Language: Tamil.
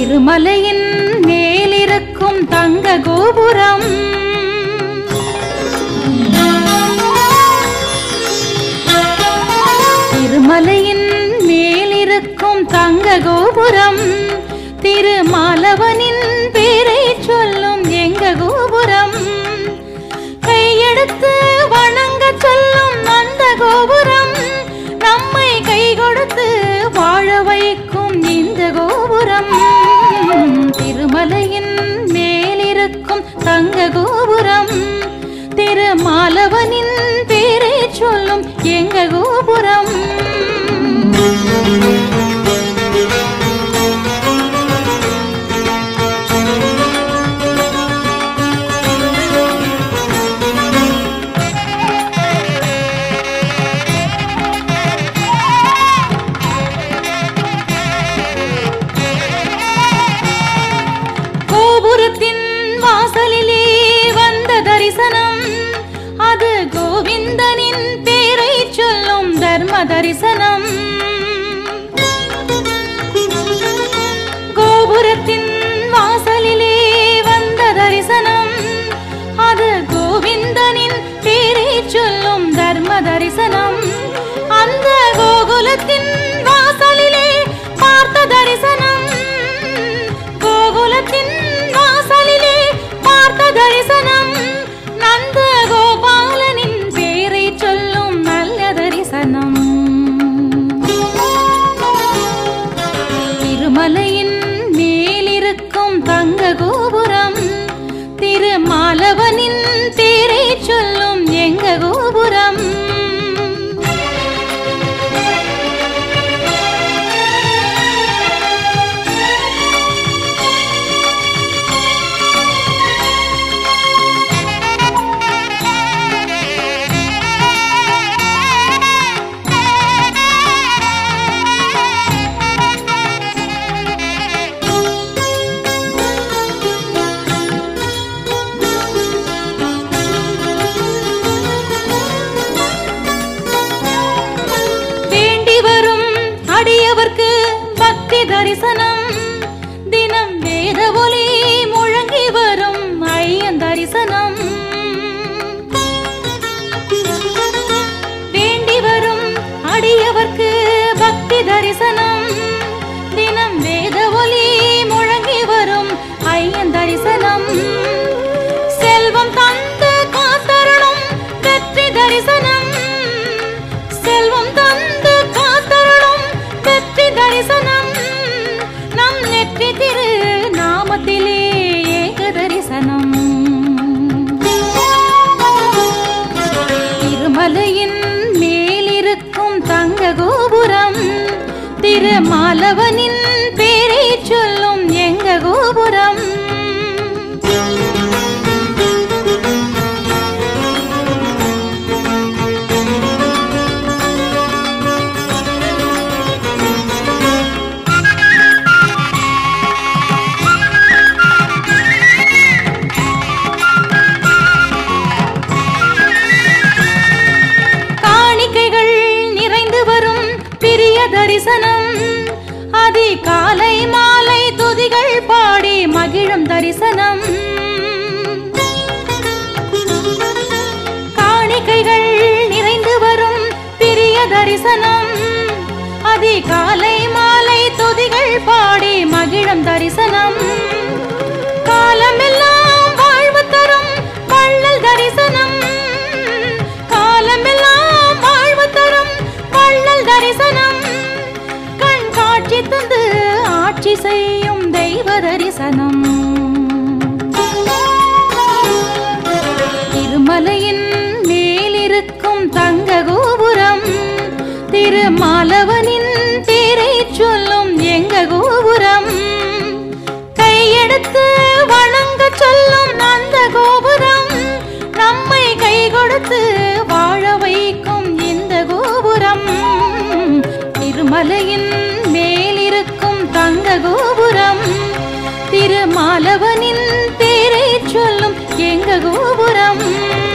திருமலையின் மேலிருக்கும் தங்க கோபுரம் திருமலையின் மேலிருக்கும் தங்க கோபுரம் திருமாலவனின் பேரை சொல்லும் எங்க கோபுரம் கையெடுத்து வணங்க சொல்லும் அந்த கோபுரம் நம்மை கை கொடுத்து வாழ வைக்கும் இந்த கோபுரம் திருமலையின் மேலிருக்கும் தங்க கோபுரம் திருமாலவனின் பேரை சொல்லும் எங்க கோபுரம் கோபுரத்தின் வாசலிலே வந்த தரிசனம் அது கோவிந்தனின் பேரை சொல்லும் தர்ம தரிசனம் கோபுரத்தின் வாசலிலே வந்த தரிசனம் அது கோவிந்தனின் பேரை சொல்லும் தர்ம தரிசனம் அந்த கோகுலத்தின் வாசலிலே பார்த்த தரிசனம் கோகுலத்தின் வாசலிலே பார்த்த தரிசனம் நந்த கோபாலனின் பேரை சொல்லும் நல்ல தரிசனம் திருமலையின் மேலிருக்கும் தங்க கோபுரம் திருமாலவனின் பேரை சொல்லும் எங்க கோபுரம் வேண்டி வரும் அடியவர்க்கு பக்தி தரிசனம் தினம் வேத ஒலி முழங்கி வரும் ஐயன் தரிசனம் வேண்டி வரும் அடியவர்க்கு பக்தி தரிசனம் தினம் வேத ஒலி முழங்கி வரும் ஐயன் தரிசனம் செல்வம் தந்து காத்தருளும் வெற்றி தரிசனம் செல்வம் தந்து காத்தருளும் வெற்றி தரிசனம் நம் நெற்றி திரு நாமத்திலே ஏக தரிசனம் திருமலையின் மேலிருக்கும் தங்க கோபுரம் திருமாலவனின் பேரை சொல்லும் எங்க கோபுரம் காணிக்கைகள் நிறைந்து வரும் பிரிய தரிசனம் அதி காலை மாலை துதிகள் பாடி மகிழும் தரிசனம் காணிக்கைகள் நிறைந்து வரும் பிரிய தரிசனம் அதி காலை மாலை துதிகள் பாடி மகிழும் தரிசனம் காலமெல்லாம் வாழ்வு தரும் வள்ளல் தரிசனம் காலமெல்லாம் வாழ்வு தரும் வள்ளல் தரிசனம் கண் காட்சி தந்து ஆட்சி செய்யும் தெய்வ தரிசனம் திருமலையின் மேலிருக்கும் தங்க கோபுரம் திருமாலவனின் பேரை சொல்லும் எங்க கோபுரம் கையெடுத்து வணங்க சொல்லும் அந்த கோபுரம் நம்மை கை கொடுத்து வாழ வைக்கும் இந்த கோபுரம் திருமலையின் மேலிருக்கும் தங்க கோபுரம் திருமாலவனின் பேரை சொல்லும் எங்க கோபுரம்